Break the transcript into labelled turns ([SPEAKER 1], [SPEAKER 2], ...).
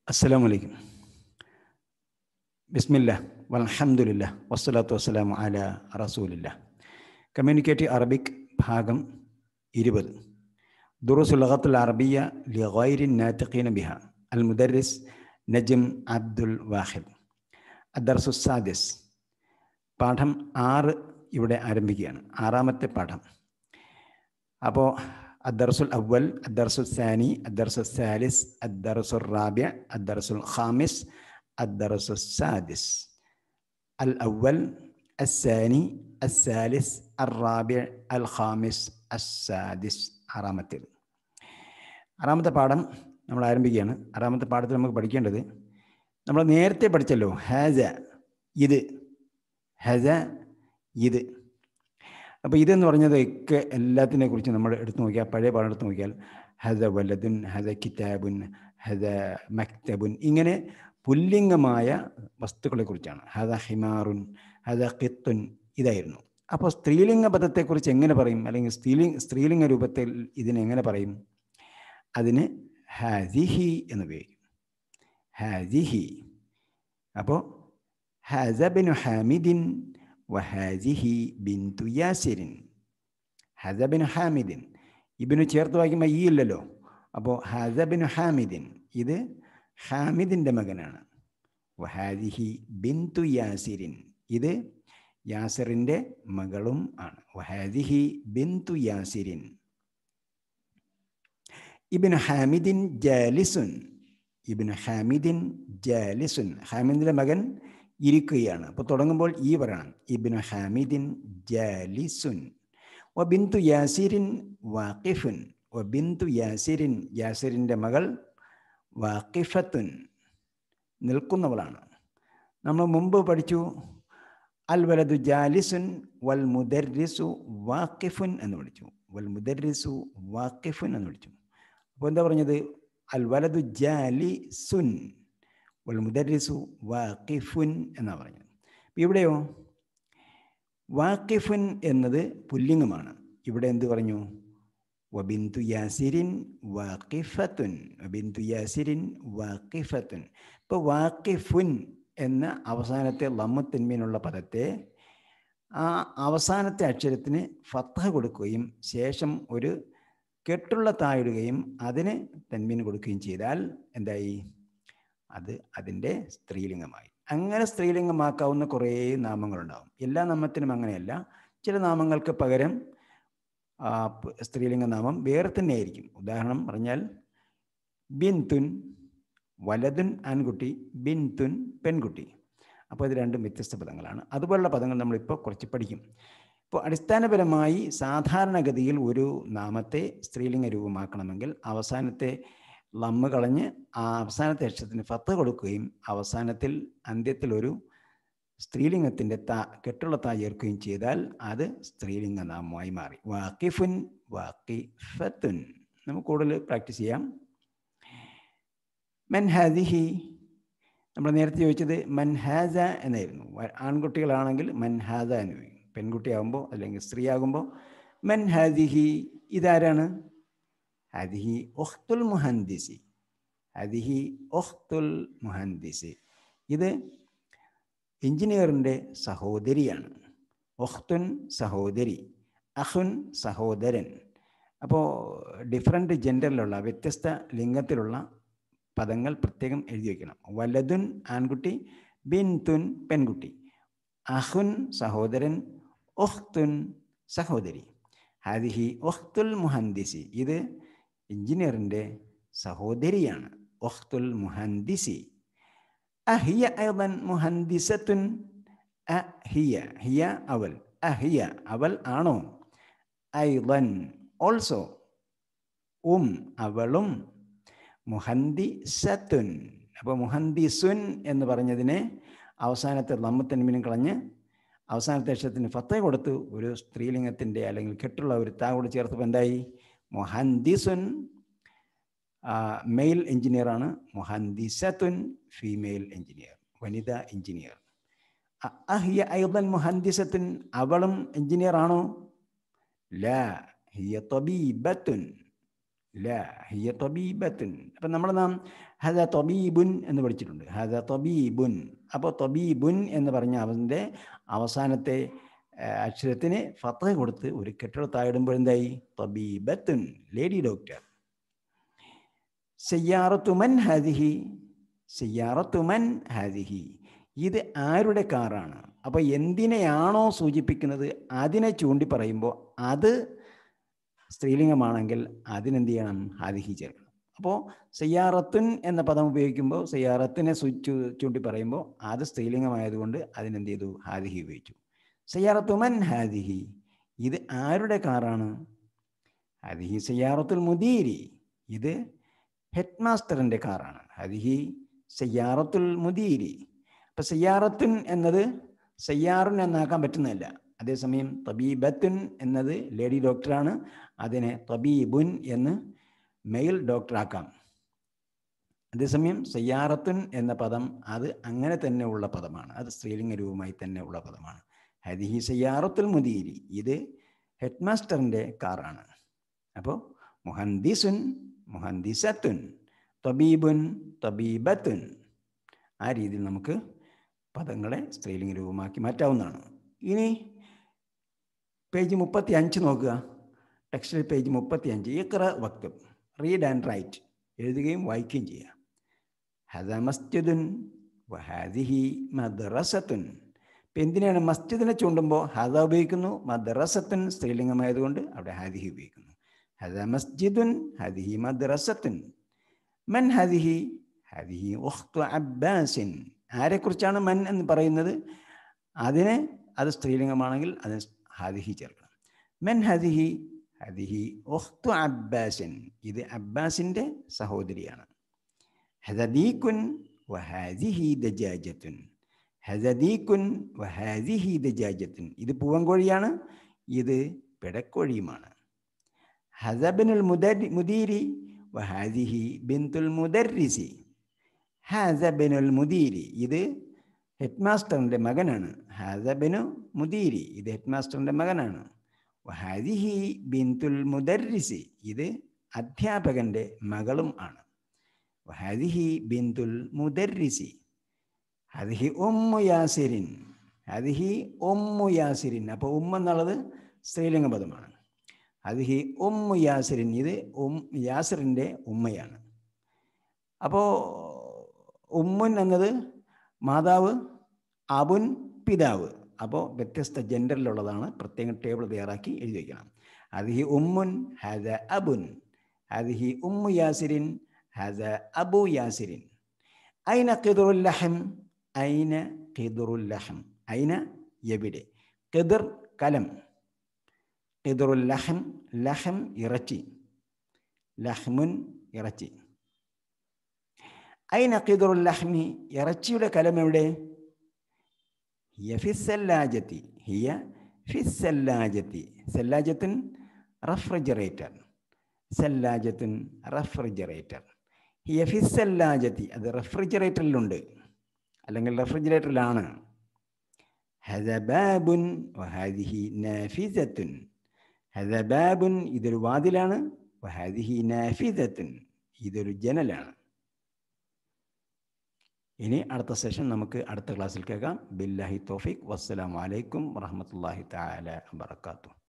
[SPEAKER 1] അസ്സലാമു അലൈക്കും ബിസ്മില്ല വൽഹംദുലില്ല വസ്സലാത്തു വസ്സലാമു അല റസൂലില്ല കമ്മ്യൂണിക്കേറ്റീവ് അറബിക് ഭാഗം ഇരുപത് ദുറുസുൽ ലഗത്തുൽ അറബിയ ലിഗൈരി നാത്തിഖീന ബിഹ അൽ മുദരിസ് നജം അബ്ദുൽ വാഹിദ് അദ്ദർസു സാദിസ് പാഠം ആറ് ഇവിടെ ആരംഭിക്കുകയാണ് ആറാമത്തെ പാഠം അപ്പോൾ الدرس الأول الدرس الثاني الدرس الثالث الدرس الرابع الدرس الخامس الدرس السادس الأول الثاني الثالث الرابع الخامس السادس ആറാമത്തേത് ആറാമത്തെ പാഠം നമ്മൾ ആരംഭിക്കുകയാണ് ആറാമത്തെ പാഠത്തിൽ നമുക്ക് പഠിക്കേണ്ടത് നമ്മൾ നേരത്തെ പഠിച്ചല്ലോ ഹാജ ഇത് ഹജ ഇത് അപ്പോൾ ഇതെന്ന് പറഞ്ഞത് ഒക്കെ എല്ലാത്തിനെ കുറിച്ച് നമ്മൾ എടുത്തു നോക്കിയാൽ പഴയ പാഠം എടുത്തു നോക്കിയാൽ ഹദ വലതുൻ ഹദ കിതാബുൻ ഹദ മക്തബുൻ ഇങ്ങനെ പുല്ലിംഗമായ വസ്തുക്കളെ കുറിച്ചാണ് ഹദ ഹിമാറുൻ ഹദ ഖിത്തുൻ ഇതായിരുന്നു അപ്പോൾ സ്ത്രീലിംഗ പദത്തെക്കുറിച്ച് എങ്ങനെ പറയും അല്ലെങ്കിൽ സ്ത്രീലിംഗ സ്ത്രീലിംഗ രൂപത്തിൽ ഇതിനെ എങ്ങനെ പറയും അതിന് ഹാസിഹി എന്ന് ഉപയോഗിക്കും ഹാസിഹി അപ്പോൾ ഹസബിനു ഹാമിദിൻ വഹാജിഹി ബിന്തു യാസിരിൻ ഹസബിന് ഹാമിദിൻ ഇബിനു ചേർത്ത് വായിക്കുമ്പോൾ ഈ ഇല്ലല്ലോ അപ്പോൾ ഹസബിനു ഹാമിദിൻ ഇത് ഹാമിദിൻ്റെ മകനാണ് വഹാജിഹി ബിന്തു യാസിരിൻ ഇത് യാസിറിൻ്റെ മകളും ആണ് വഹാജിഹി ബിന്തു യാസിരിൻ ഇബിന് ഹാമിദിൻ ജാലിസുൻ ഇബിന് ഹാമിദിൻ ജാലിസുൻ ഹാമിദിൻ്റെ മകൻ ഇരിക്കുകയാണ് അപ്പോൾ തുടങ്ങുമ്പോൾ ഈ പറയണം ഇബിനു ഹാമിദിൻ ജാലിസുൻ വ ബിന്തു യാസിരിൻ വാക്കിഫുൻ വ ബിന്തു യാസിരിൻ യാസിറിൻ്റെ മകൾ വാക്കിഫത്തുൻ നിൽക്കുന്നവളാണ് നമ്മൾ മുമ്പ് പഠിച്ചു അൽ വലതു ജാലിസുൻ വൽ മുദർരിസു വാക്കിഫുൻ എന്ന് പഠിച്ചു വൽ മുദർരിസു വാക്കിഫുൻ എന്ന് പഠിച്ചു അപ്പോൾ എന്താ പറഞ്ഞത് അൽ വലതു ജാലിസുൻ വൽ മുദരിസു വാക്കിഫുൻ എന്നാണ് പറഞ്ഞത് ഇവിടെയോ വാക്കിഫുൻ എന്നത് പുല്ലിംഗമാണ് ഇവിടെ എന്ത് പറഞ്ഞു വബിന്തു യാസിരിൻ വാക്കിഫത്തുൻ വബിന്തു യാസിരിൻ വാക്കിഫത്തുൻ ഇപ്പോൾ വാക്കിഫുൻ എന്ന അവസാനത്തെ ലമ്മത്തിന്മീനുള്ള പദത്തെ ആ അവസാനത്തെ അക്ഷരത്തിന് ഫത്തഹ കൊടുക്കുകയും ശേഷം ഒരു കെട്ടുള്ള തായിടുകയും അതിന് തന്മീൻ കൊടുക്കുകയും ചെയ്താൽ എന്തായി അത് അതിൻ്റെ സ്ത്രീലിംഗമായി അങ്ങനെ സ്ത്രീലിംഗമാക്കാവുന്ന കുറേ നാമങ്ങളുണ്ടാവും എല്ലാ നാമത്തിനും അങ്ങനെയല്ല ചില നാമങ്ങൾക്ക് പകരം സ്ത്രീലിംഗ നാമം വേറെ തന്നെ ആയിരിക്കും ഉദാഹരണം പറഞ്ഞാൽ ബിൻതുൻ വലതുൻ ആൺകുട്ടി ബിൻതുൻ പെൺകുട്ടി അപ്പോൾ ഇത് രണ്ടും വ്യത്യസ്ത പദങ്ങളാണ് അതുപോലുള്ള പദങ്ങൾ നമ്മളിപ്പോൾ കുറച്ച് പഠിക്കും ഇപ്പോൾ അടിസ്ഥാനപരമായി സാധാരണഗതിയിൽ ഒരു നാമത്തെ സ്ത്രീലിംഗ രൂപമാക്കണമെങ്കിൽ അവസാനത്തെ ലമ്മ് കളഞ്ഞ് ആ അവസാനത്തെ അക്ഷരത്തിന് ഫത്ത് കൊടുക്കുകയും അവസാനത്തിൽ അന്ത്യത്തിൽ ഒരു സ്ത്രീലിംഗത്തിൻ്റെ താ കെട്ടുള്ള താ ചേർക്കുകയും ചെയ്താൽ അത് സ്ത്രീലിംഗ നാമമായി മാറി വാക്കിഫുൻ വാക്കിഫത്തുൻ നമുക്ക് കൂടുതൽ പ്രാക്ടീസ് ചെയ്യാം മൻഹാദിഹി നമ്മൾ നേരത്തെ ചോദിച്ചത് മൻഹാസ എന്നായിരുന്നു ആൺകുട്ടികളാണെങ്കിൽ മൻഹാസ എന്ന് പറയും പെൺകുട്ടിയാകുമ്പോൾ അല്ലെങ്കിൽ സ്ത്രീ ആകുമ്പോൾ മൻഹാദിഹി ഇതാരാണ് ഹദിഹി ഒഖ്തുൽ മുഹന്ദിസി ഹദിഹി ഒഖ്തുൽ മുഹന്ദിസി ഇത് എഞ്ചിനീയറിൻ്റെ സഹോദരിയാണ് ഒഖ്തുൻ സഹോദരി അഹുൻ സഹോദരൻ അപ്പോൾ ഡിഫറെൻ്റ് ജെൻഡറിലുള്ള വ്യത്യസ്ത ലിംഗത്തിലുള്ള പദങ്ങൾ പ്രത്യേകം എഴുതി വയ്ക്കണം വലതുൻ ആൺകുട്ടി ബിൻതുൻ പെൺകുട്ടി അഹുൻ സഹോദരൻ ഒഖ്തുൻ സഹോദരി ഹാദിഹി ഒഖ്തുൽ മുഹന്ദിസി ഇത് എഞ്ചിനീയറിൻ്റെ സഹോദരിയാണ് ഒഖ്തുൽ മുഹന്ദിസി അഹിയ ഐവൻ മുഹന്ദിസത്തുൻ അഹിയ ഹിയ അവൽ അഹിയ അവൾ ആണോ ഐവൻ ഓൾസോ ഉം അവളും മുഹന്ദിസത്തുൻ അപ്പോൾ മുഹന്ദിസുൻ എന്ന് പറഞ്ഞതിനെ അവസാനത്തെ ലമ്മത്തന്മിനും കളഞ്ഞ് അവസാനത്തെ അക്ഷരത്തിന് ഫത്ത കൊടുത്ത് ഒരു സ്ത്രീലിംഗത്തിൻ്റെ അല്ലെങ്കിൽ കെട്ടുള്ള ഒരു താ കൂടെ ചേർത്തപ്പോൾ എന്തായി മുഹന്ദിസുൻ മെയിൽ എഞ്ചിനീയറാണ് മുഹന്ദിസത്തുൻ ഫീമെയിൽ എഞ്ചിനീയർ വനിത എഞ്ചിനീയർ അഹിയ ഐദൻ മുഹന്ദിസത്തുൻ അവളും എഞ്ചിനീയർ ആണോ ല ഹിയ തബീബത്തുൻ ല ഹിയ തൊബീബത്തുൻ അപ്പം നമ്മൾ നാം ഹദ തൊബീബുൻ എന്ന് പഠിച്ചിട്ടുണ്ട് ഹദ തൊബീബുൻ അപ്പോൾ തൊബീബുൻ എന്ന് പറഞ്ഞ അവൻ്റെ അവസാനത്തെ ആ, അക്ഷരത്തിന് ഫത്ത കൊടുത്ത് ഒരു കെട്ടിടത്തായിടുമ്പോൾ എന്തായി തൊബീബത്തുൻ ലേഡി ഡോക്ടർ സയ്യാറത്തുമൻ ഹദിഹി സയ്യാറത്തുമൻ ഹദിഹി ഇത് ആരുടെ കാറാണ് അപ്പോൾ എന്തിനെയാണോ സൂചിപ്പിക്കുന്നത് അതിനെ ചൂണ്ടി പറയുമ്പോൾ അത് സ്ത്രീലിംഗമാണെങ്കിൽ അതിനെന്ത് ചെയ്യണം ഹാദിഹി ചേർക്കണം അപ്പോൾ സയ്യാറത്തുൻ എന്ന പദം ഉപയോഗിക്കുമ്പോൾ സയ്യാറത്തിനെ സു- ചൂ- ചൂണ്ടി പറയുമ്പോൾ അത് സ്ത്രീലിംഗമായതുകൊണ്ട് അതിനെന്ത് ചെയ്തു ഹാദിഹി ഉപയോഗിച്ചു സയ്യാറത്തുമൻ ഹാദിഹി ഇത് ആരുടെ കാറാണ് ഹാദിഹി സയ്യാറത്തുൽ മുദീരി ഇത് ഹെഡ് മാസ്റ്ററിൻ്റെ കാറാണ് ഹദിഹി സയ്യാറത്തുൽ മുദീരി അപ്പം സയ്യാറത്തുൻ എന്നത് സയ്യാറുൻ എന്നാക്കാൻ പറ്റുന്നതല്ല അതേസമയം തബീബത്തുൻ എന്നത് ലേഡി ഡോക്ടറാണ് അതിനെ തബീബുൻ എന്ന് മെയിൽ ഡോക്ടറാക്കാം അതേസമയം സയ്യാറത്തുൻ എന്ന പദം അത് അങ്ങനെ തന്നെ ഉള്ള പദമാണ് അത് സ്ത്രീലിംഗ രൂപമായി തന്നെ ഉള്ള പദമാണ് ഹദിഹി സയ്യാറത്തുൽ മുദീരി ഇത് ഹെഡ് മാസ്റ്ററിൻ്റെ കാറാണ് അപ്പോൾ മുഹന്ദിസുൻ മുഹന്ദിസത്തുൻ തബീബുൻ തബീബത്തുൻ ആ രീതിയിൽ നമുക്ക് പദങ്ങളെ സ്ത്രീലിംഗ രൂപമാക്കി മാറ്റാവുന്നതാണ് ഇനി പേജ് മുപ്പത്തി അഞ്ച് നോക്കുക ടെക്സ്റ്റിൽ പേജ് മുപ്പത്തി അഞ്ച് ഇക്ര വക്തം റീഡ് ആൻഡ് റൈറ്റ് എഴുതുകയും വായിക്കുകയും ചെയ്യുക ഹദ മസ്ജിദുൻ വഹാദിഹി മദ്റസത്തുൻ ഇപ്പം എന്തിനാണ് മസ്ജിദിനെ ചൂണ്ടുമ്പോൾ ഹദ ഉപയോഗിക്കുന്നു മദ്റസത്തുൻ സ്ത്രീലിംഗമായതുകൊണ്ട് അവിടെ ഹാദിഹി ഉപയോഗിക്കുന്നു ഹദ മസ്ജിദുൻ ഹദിഹി മദ്റസത്തുൻ മൻ ഹദിഹി ഹദിഹി ഉഖ്തു അബ്ബാസിൻ ആരെക്കുറിച്ചാണ് മൻ എന്ന് പറയുന്നത് അതിന് അത് സ്ത്രീലിംഗമാണെങ്കിൽ അതിന് ഹദിഹി ചേർക്കണം മൻ ഹദിഹി ഹദിഹി ഉഖ്തു അബ്ബാസിൻ ഇത് അബ്ബാസിൻ്റെ സഹോദരിയാണ് ഹദദീക്കുൻ വഹാദിഹി ദജാജത്തുൻ ഹദദീക്കുൻ വഹാദിഹി ദജാജത്തുൻ ഇത് പൂവൻകോഴിയാണ് ഇത് പിടക്കോഴിയുമാണ് ഹസബിനുൽ മുദരി മുദീരി വഹാദിഹി ബിന്തുൽ മുദർരിസി ഹാസബിനുൽ മുദീരി ഇത് ഹെഡ് മാസ്റ്ററിൻ്റെ മകനാണ് ഹാസബിനു മുദീരി ഇത് ഹെഡ് മാസ്റ്ററിൻ്റെ മകനാണ് വഹാദിഹി ബിന്തുൽ മുദർരിസി ഇത് അധ്യാപകൻ്റെ മകളും ആണ് വഹാദിഹി ബിന്തുൽ മുദർരിസി ഹദിഹി ഉമ്മു യാസിരിൻ ഹദിഹി ഉമ്മു യാസിരിൻ അപ്പോൾ ഉമ്മ എന്നുള്ളത് സ്ത്രീലിംഗ പദമാണ് ഹദിഹി ഉമ്മു യാസിരിൻ ഇത് ഉം യാസിറിൻ്റെ ഉമ്മയാണ് അപ്പോൾ ഉമ്മുൻ എന്നത് മാതാവ് അബുൻ പിതാവ് അപ്പോൾ വ്യത്യസ്ത ജെൻഡറിലുള്ളതാണ് പ്രത്യേകം ടേബിൾ തയ്യാറാക്കി എഴുതി വയ്ക്കണം ഹദിഹി ഉമ്മുൻ ഹദ അബുൻ ഹദിഹി ഉമ്മു യാസിരിൻ ഹദ അബു യാസിരിൻ ഐന ഖിദറുൽ ലഹം ഐന ഖിദറുൽ ലഹം ഐന എവിടെ ഖിദർ കലം ഖിദറുൽ ലഹം ലഹം ഇറച്ചി ലഹ്മുൻ ഇറച്ചി ഐന ഖിദറുൽ ലഹ്മി ഇറച്ചിയുടെ കലം എവിടെ ഹിയ ഫിസ്സല്ലാജത്തി ഹിയ ഫിസ്സല്ലാജത്തി സല്ലാജത്തിൻ റഫ്രിജറേറ്റർ സല്ലാജത്തിൻ റഫ്രിജറേറ്റർ ഹിയ ഫിസ്സല്ലാജത്തി അത് റെഫ്രിജറേറ്ററിലുണ്ട് അല്ലെങ്കിൽ റെഫ്രിജറേറ്ററിലാണ് ഹദബാബുൻ വഹാദിഹി നാഫിസത്തുൻ ഹദബാബുൻ ഇതൊരു വാതിലാണ് വഹാദിഹി നാഫിസത്തുൻ ഇതൊരു ജനലാണ് ഇനി അടുത്ത സെഷൻ നമുക്ക് അടുത്ത ക്ലാസ്സിൽ കേൾക്കാം ബില്ലാഹി തോഫിക് വസ്സലാമു അലൈക്കും വറഹമത്തല്ലാഹി തആല വബറകാതുഹു